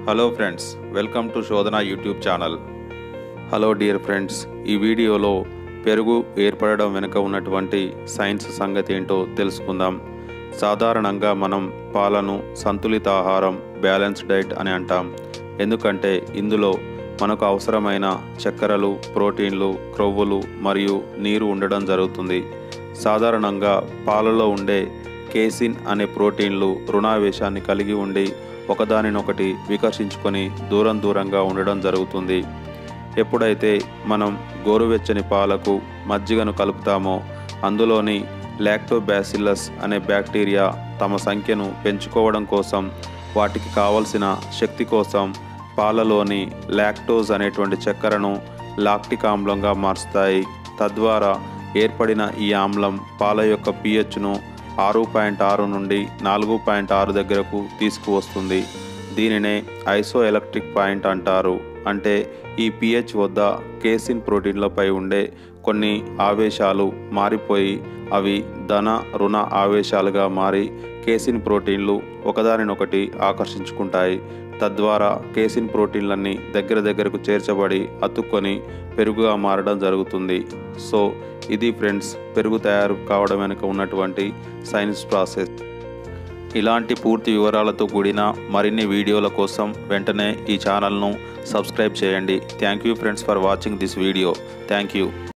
hello friends welcome to Shodhana YouTube channel hello dear friends ఈ వీడియోలో పెరుగు ఏర్పడడం వెనుక ఉన్నటువంటి సైన్స్ సంగతి ఏంటో తెలుసుకుందాం సాధారణంగా మనం పాలను సంతులిత ఆహారం బ్యాలెన్స్ డైట్ అని అంటాం ఎందుకంటే ఇందులో మనకు అవసరమైన చక్కెరలు ప్రోటీన్లు క్రొవ్వులు మరియు నీరు ఉండడం జరుగుతుంది సాధారణంగా పాలలో ఉండే కేసిన్ అనే ప్రోటీన్లు రుణావేశాన్ని కలిగి ఉండి ఒకదానినొకటి వికర్షించుకొని దూరం దూరంగా ఉండడం జరుగుతుంది ఎప్పుడైతే మనం గోరువెచ్చని పాలకు మజ్జిగను కలుపుతామో అందులోని లాక్టోబాసిల్లస్ అనే బ్యాక్టీరియా తమ సంఖ్యను పెంచుకోవడం కోసం వాటికి కావలసిన శక్తి కోసం పాలలోని లాక్టోజ్ అనేటువంటి చక్కెరను లాక్టిక్ ఆమ్లంగా మార్చుతాయి తద్వారా ఏర్పడిన ఈ ఆమ్లం పాల యొక్క పిహెచ్ను ఆరు పాయింట్ ఆరు నుండి నాలుగు పాయింట్ ఆరు దగ్గరకు తీసుకువస్తుంది దీనినే ఐసో ఎలక్ట్రిక్ పాయింట్ అంటారు అంటే ఈ పిహెచ్ వద్ద కేసిన్ ప్రోటీన్లపై ఉండే కొన్ని ఆవేశాలు మారిపోయి అవి ధన రుణ ఆవేశాలుగా మారి కేసిన్ ప్రోటీన్లు ఒకదానినొకటి ఆకర్షించుకుంటాయి తద్వారా కేసిన్ ప్రోటీన్లన్నీ దగ్గర దగ్గరకు చేర్చబడి అతుక్కొని పెరుగుగా మారడం జరుగుతుంది సో ఇది ఫ్రెండ్స్ పెరుగు తయారు కావడం వెనుక ఉన్నటువంటి సైన్స్ ప్రాసెస్ ఇలాంటి పూర్తి వివరాలతో కూడిన మరిన్ని వీడియోల కోసం వెంటనే ఈ ఛానల్ను సబ్స్క్రైబ్ చేయండి thank you friends for watching this video thank you